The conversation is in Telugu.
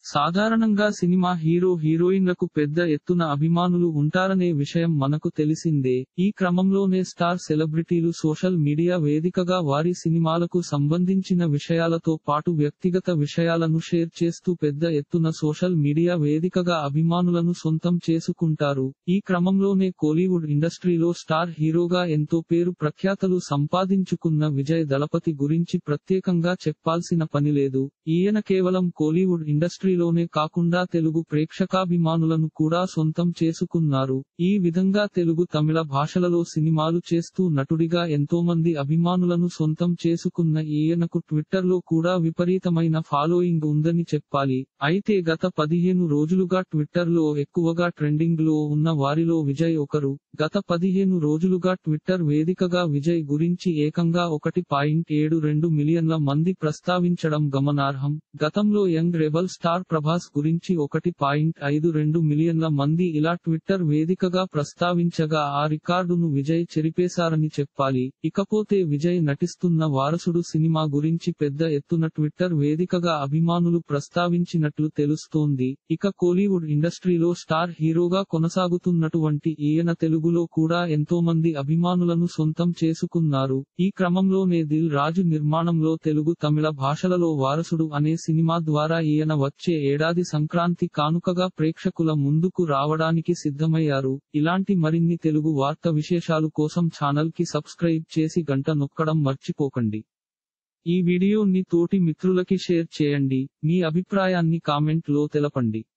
సాధారణంగా సినిమా హీరో హీరోయిన్లకు పెద్ద ఎత్తున అభిమానులు ఉంటారనే విషయం మనకు తెలిసిందే ఈ క్రమంలోనే స్టార్ సెలబ్రిటీలు సోషల్ మీడియా వేదికగా వారి సినిమాలకు సంబంధించిన విషయాలతో పాటు వ్యక్తిగత విషయాలను షేర్ చేస్తూ పెద్ద ఎత్తున సోషల్ మీడియా వేదికగా అభిమానులను సొంతం చేసుకుంటారు ఈ క్రమంలోనే కోలీవుడ్ ఇండస్ట్రీలో స్టార్ హీరోగా ఎంతో పేరు ప్రఖ్యాతలు సంపాదించుకున్న విజయ్ దళపతి గురించి ప్రత్యేకంగా చెప్పాల్సిన పనిలేదు ఈయన కేవలం కోలీవుడ్ ఇండస్ట్రీలోనే కాకుండా తెలుగు ప్రేక్షకాభిమానులను కూడా సొంతం చేసుకున్నారు ఈ విధంగా తెలుగు తమిళ భాషలలో సినిమాలు చేస్తూ నటుడిగా ఎంతోమంది అభిమానులను సొంతం చేసుకున్న ఈయనకు ట్విట్టర్లో కూడా విపరీతమైన ఫాలోయింగ్ ఉందని చెప్పాలి అయితే గత పదిహేను రోజులుగా ట్విట్టర్లో ఎక్కువగా ట్రెండింగ్ లో ఉన్న వారిలో విజయ్ ఒకరు గత పదిహేను రోజులుగా ట్విట్టర్ వేదికగా విజయ్ గురించి ఏకంగా ఒకటి పాయింట్ ఏడు రెండు మిలియన్ల మంది ప్రస్తావించడం గమనార్హం గతంలో యంగ్ రెబల్ స్టార్ ప్రభాస్ గురించి ఒకటి పాయింట్ ఐదు రెండు మిలియన్ల మంది ఇలా ట్విట్టర్ వేదికగా ప్రస్తావించగా ఆ రికార్డును విజయ్ చెరిపేశారని చెప్పాలి ఇకపోతే విజయ్ నటిస్తున్న వారసుడు సినిమా గురించి పెద్ద ఎత్తున ట్విట్టర్ వేదికగా అభిమానులు ప్రస్తావించినట్లు తెలుస్తోంది ఇక కోలీవుడ్ ఇండస్ట్రీలో స్టార్ హీరోగా కొనసాగుతున్నటువంటి ఈయన తెలుగులో కూడా ఎంతో మంది అభిమానులను సొంతం చేసుకున్నారు ఈ క్రమంలోనే దిల్ రాజు నిర్మాణంలో తెలుగు తమిళ భాషలలో వారసుడు అనే సినిమా ద్వారా ఈయన వచ్చే ఏడాది సంక్రాంతి కానుకగా ప్రేక్షకుల ముందుకు రావడానికి సిద్ధమయ్యారు ఇలాంటి మరిన్ని తెలుగు వార్త విశేషాలు కోసం ఛానల్ కి సబ్స్క్రైబ్ చేసి గంట నొక్కడం మర్చిపోకండి ఈ వీడియోని తోటి మిత్రులకి షేర్ చేయండి మీ అభిప్రాయాన్ని కామెంట్ లో తెలపండి